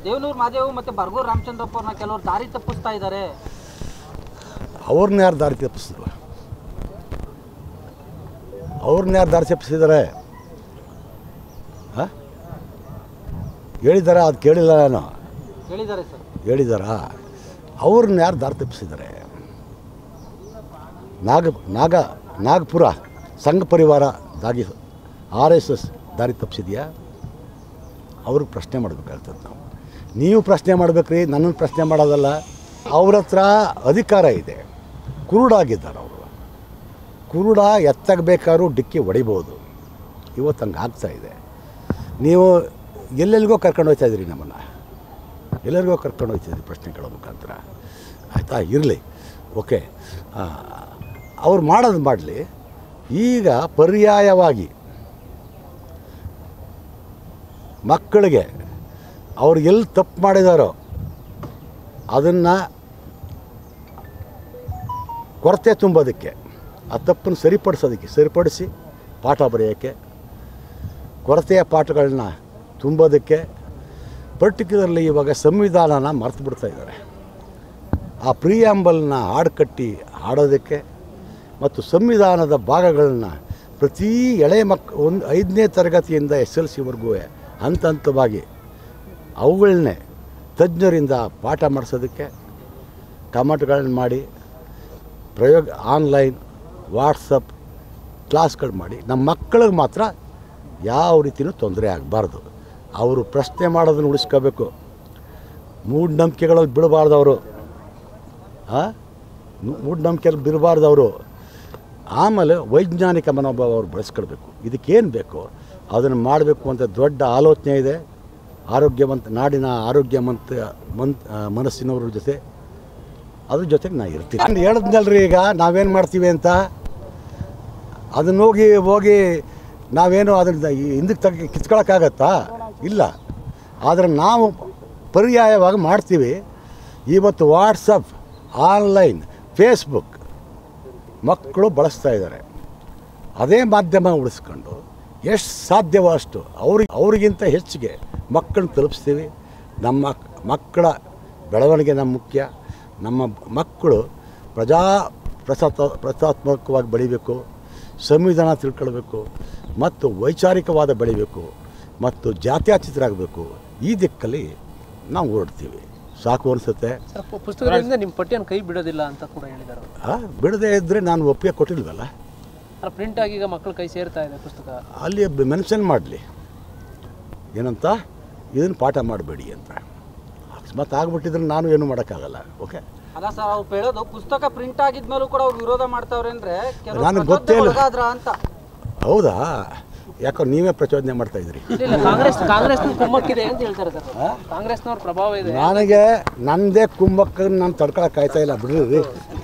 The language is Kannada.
ದೇವನೂರು ಮಾದೇವ್ ಮತ್ತು ಬರ್ಗೂರು ರಾಮಚಂದ್ರಪ್ಪ ಅವ್ರನ್ನ ಕೆಲವರು ದಾರಿ ತಪ್ಪಿಸ್ತಾ ಇದ್ದಾರೆ ಅವ್ರನ್ನ ಯಾರು ದಾರಿ ತಪ್ಪಿಸಿದ್ರು ಅವ್ರನ್ನ ಯಾರು ದಾರಿ ತಪ್ಪಿಸಿದ್ದಾರೆ ಹಾಂ ಹೇಳಿದಾರ ಅದು ಕೇಳಿಲ್ಲ ನಾನು ಹೇಳಿದ್ದಾರೆ ಸರ್ ಹೇಳಿದಾರಾ ಅವ್ರನ್ನ ಯಾರು ದಾರಿ ತಪ್ಪಿಸಿದ್ದಾರೆ ನಾಗ ನಾಗ ನಾಗಪುರ ಸಂಘ ಪರಿವಾರ ದಾಗಿ ಆರ್ ಎಸ್ ಎಸ್ ದಾರಿ ತಪ್ಪಿಸಿದ್ಯಾ ಅವ್ರಿಗೆ ಪ್ರಶ್ನೆ ಮಾಡಬೇಕಾಗ್ತದೆ ನಾವು ನೀವು ಪ್ರಶ್ನೆ ಮಾಡ್ಬೇಕ್ರಿ ನನ್ನನ್ನು ಪ್ರಶ್ನೆ ಮಾಡೋದಲ್ಲ ಅವ್ರ ಹತ್ರ ಅಧಿಕಾರ ಇದೆ ಕುರುಡಾಗಿದ್ದಾರೆ ಅವರು ಕುರುಡ ಎತ್ತಾಗ ಬೇಕಾದ್ರೂ ಡಿಕ್ಕಿ ಹೊಡಿಬೋದು ಇವತ್ತು ಹಂಗೆ ಆಗ್ತಾ ಇದೆ ನೀವು ಎಲ್ಲೆಲ್ಲಿಗೋ ಕರ್ಕೊಂಡು ಹೋಗ್ತಾ ಇದ್ದೀರಿ ನಮ್ಮನ್ನು ಎಲ್ಲರಿಗೋ ಕರ್ಕೊಂಡು ಹೋಗ್ತಿದ್ರಿ ಪ್ರಶ್ನೆ ಕೇಳೋ ಮುಖಾಂತರ ಆಯಿತಾ ಇರಲಿ ಓಕೆ ಅವ್ರು ಮಾಡೋದು ಮಾಡಲಿ ಈಗ ಪರ್ಯಾಯವಾಗಿ ಮಕ್ಕಳಿಗೆ ಅವ್ರು ಎಲ್ಲಿ ತಪ್ಪು ಮಾಡಿದಾರೋ ಅದನ್ನು ಕೊರತೆ ತುಂಬೋದಕ್ಕೆ ಆ ತಪ್ಪನ್ನು ಸರಿಪಡಿಸೋದಕ್ಕೆ ಸರಿಪಡಿಸಿ ಪಾಠ ಬರೆಯೋಕ್ಕೆ ಕೊರತೆಯ ಪಾಠಗಳನ್ನ ತುಂಬೋದಕ್ಕೆ ಪರ್ಟಿಕ್ಯುಲರ್ಲಿ ಇವಾಗ ಸಂವಿಧಾನನ ಮರೆತು ಬಿಡ್ತಾ ಇದ್ದಾರೆ ಆ ಪ್ರಿಯಾಂಬಲ್ನ ಹಾಡು ಕಟ್ಟಿ ಹಾಡೋದಕ್ಕೆ ಮತ್ತು ಸಂವಿಧಾನದ ಭಾಗಗಳನ್ನ ಪ್ರತಿ ಎಳೆ ಮಕ್ ಒಂದು ಐದನೇ ತರಗತಿಯಿಂದ ಎಸ್ ಎಲ್ ಸಿವರೆಗೂ ಹಂತ ಹಂತವಾಗಿ ಅವುಗಳನ್ನೇ ತಜ್ಞರಿಂದ ಪಾಠ ಮಾಡಿಸೋದಕ್ಕೆ ಕಮೆಂಟ್ಗಳನ್ನ ಮಾಡಿ ಪ್ರಯೋಗ ಆನ್ಲೈನ್ ವಾಟ್ಸಪ್ ಕ್ಲಾಸ್ಗಳು ಮಾಡಿ ನಮ್ಮ ಮಕ್ಕಳಿಗೆ ಮಾತ್ರ ಯಾವ ರೀತಿಯೂ ತೊಂದರೆ ಆಗಬಾರ್ದು ಅವರು ಪ್ರಶ್ನೆ ಮಾಡೋದನ್ನು ಉಳಿಸ್ಕೋಬೇಕು ಮೂಢನಂಬಿಕೆಗಳಲ್ಲಿ ಬೀಳಬಾರ್ದು ಅವರು ಮೂಢನಂಬಿಕೆಯಲ್ಲಿ ಬಿಡಬಾರ್ದು ಅವರು ಆಮೇಲೆ ವೈಜ್ಞಾನಿಕ ಮನೋಭಾವ ಅವ್ರು ಬೆಳೆಸ್ಕೊಳ್ಬೇಕು ಇದಕ್ಕೇನು ಬೇಕೋ ಅದನ್ನು ಮಾಡಬೇಕು ಅಂತ ದೊಡ್ಡ ಆಲೋಚನೆ ಇದೆ ಆರೋಗ್ಯವಂತ ನಾಡಿನ ಆರೋಗ್ಯವಂತ ಮನ್ ಆ, ಮನಸ್ಸಿನವ್ರ ಜೊತೆ ಅದ್ರ ಜೊತೆಗೆ ನಾ ಇರ್ತೀನಿ ನಾನು ಹೇಳಿದ್ನಲ್ರಿ ಈಗ ನಾವೇನು ಮಾಡ್ತೀವಿ ಅಂತ ಅದನ್ನ ಹೋಗಿ ಹೋಗಿ ನಾವೇನು ಅದನ್ನ ಈ ಹಿಂದಕ್ಕೆ ತಗ ಕಿತ್ಕೊಳಕ್ಕಾಗತ್ತಾ ಇಲ್ಲ ಆದರೆ ನಾವು ಪರ್ಯಾಯವಾಗಿ ಮಾಡ್ತೀವಿ ಇವತ್ತು ವಾಟ್ಸಪ್ ಆನ್ಲೈನ್ ಫೇಸ್ಬುಕ್ ಮಕ್ಕಳು ಬಳಸ್ತಾ ಇದ್ದಾರೆ ಅದೇ ಮಾಧ್ಯಮ ಉಳಿಸ್ಕೊಂಡು ಎಷ್ಟು ಸಾಧ್ಯವೋ ಅಷ್ಟು ಅವ್ರಿಗೆ ಅವ್ರಿಗಿಂತ ಹೆಚ್ಚಿಗೆ ಮಕ್ಕಳನ್ನ ತಲುಪಿಸ್ತೀವಿ ನಮ್ಮ ಮಕ್ಕಳ ಬೆಳವಣಿಗೆ ನಮ್ಮ ಮುಖ್ಯ ನಮ್ಮ ಮಕ್ಕಳು ಪ್ರಜಾ ಪ್ರಸಾತ ಪ್ರಜಾತ್ಮಕವಾಗಿ ಬೆಳಿಬೇಕು ಸಂವಿಧಾನ ತಿಳ್ಕೊಳ್ಬೇಕು ಮತ್ತು ವೈಚಾರಿಕವಾದ ಬೆಳಿಬೇಕು ಮತ್ತು ಜಾತ್ಯತೀತರಾಗಬೇಕು ಈ ದಿಕ್ಕಲ್ಲಿ ನಾವು ಹೊರಡ್ತೀವಿ ಸಾಕು ಅನಿಸುತ್ತೆ ಸರ್ ಪು- ಪುಸ್ತಕದಿಂದ ನಿಮ್ಮ ಪಠ್ಯನ ಕೈ ಬಿಡೋದಿಲ್ಲ ಅಂತ ಕೂಡ ಹೇಳಿದ್ದಾರೆ ಅವರು. ಆ, ಬಿಡದೇ ಇದ್ದರೆ ನಾನು ಒಪ್ಪಿಗೆ ಕೊಟ್ಟಿಲ್ವಲ್ಲ ಅಲ್ಲ ಪ್ರಿಂಟ್ ಆಗಿ ಈಗ ಮಕ್ಕಳು ಕೈ ಸೇರ್ತಾ ಇದೆ ಪುಸ್ತಕ ಅಲ್ಲಿ ಮೆನ್ಷನ್ ಮಾಡಲಿ ಏನಂತ ಇದನ್ನು ಪಾಠ ಮಾಡಬೇಡಿ ಅಂತ ಅಕಸ್ಮಾತ್ ಆಗ್ಬಿಟ್ಟಿದ್ರೆ ನಾನು ಏನು ಮಾಡೋಕ್ಕಾಗಲ್ಲ ಓಕೆ ಅಲ್ಲ ಸರ್ ಅವ್ರು ಹೇಳೋದು ಪುಸ್ತಕ ಪ್ರಿಂಟ್ ಆಗಿದ್ಮೇಲೂ ಕೂಡ ಅವ್ರು ವಿರೋಧ ಮಾಡ್ತಾವ್ರೆ ಅಂದ್ರೆ ಕೆಲವ್ರು ನನಗೆ ಪ್ರಚೋದನೆಗೆ ಗೊತ್ತೇ ಇಲ್ಲ. ಒಳಗಾದ್ರ ಅಂತ ಹೌದಾ ಯಾಕೋ ನೀವೇ ಪ್ರಚೋದನೆ ಮಾಡ್ತಾ ಇದ್ರಿ ಇಲ್ಲ ಇಲ್ಲ ಕಾಂಗ್ರೆಸ್ ಕಾಂಗ್ರೆಸ್ ಕುಮ್ಮಕ್ಕಿದೆ ಅಂತ ಹೇಳ್ತಾರೆ ಸರ್ ಕಾಂಗ್ರೆಸ್ನವ್ರ ಪ್ರಭಾವ ಇದೆ ನನಗೆ ನನ್ನದೇ ಕುಂಭಕ್ಕೆ ನಾನು ತಡ್ಕೊಳಕ್ಕೆ ಆಯ್ತಾ ಇಲ್ಲ ಬಿಡ್ರಿ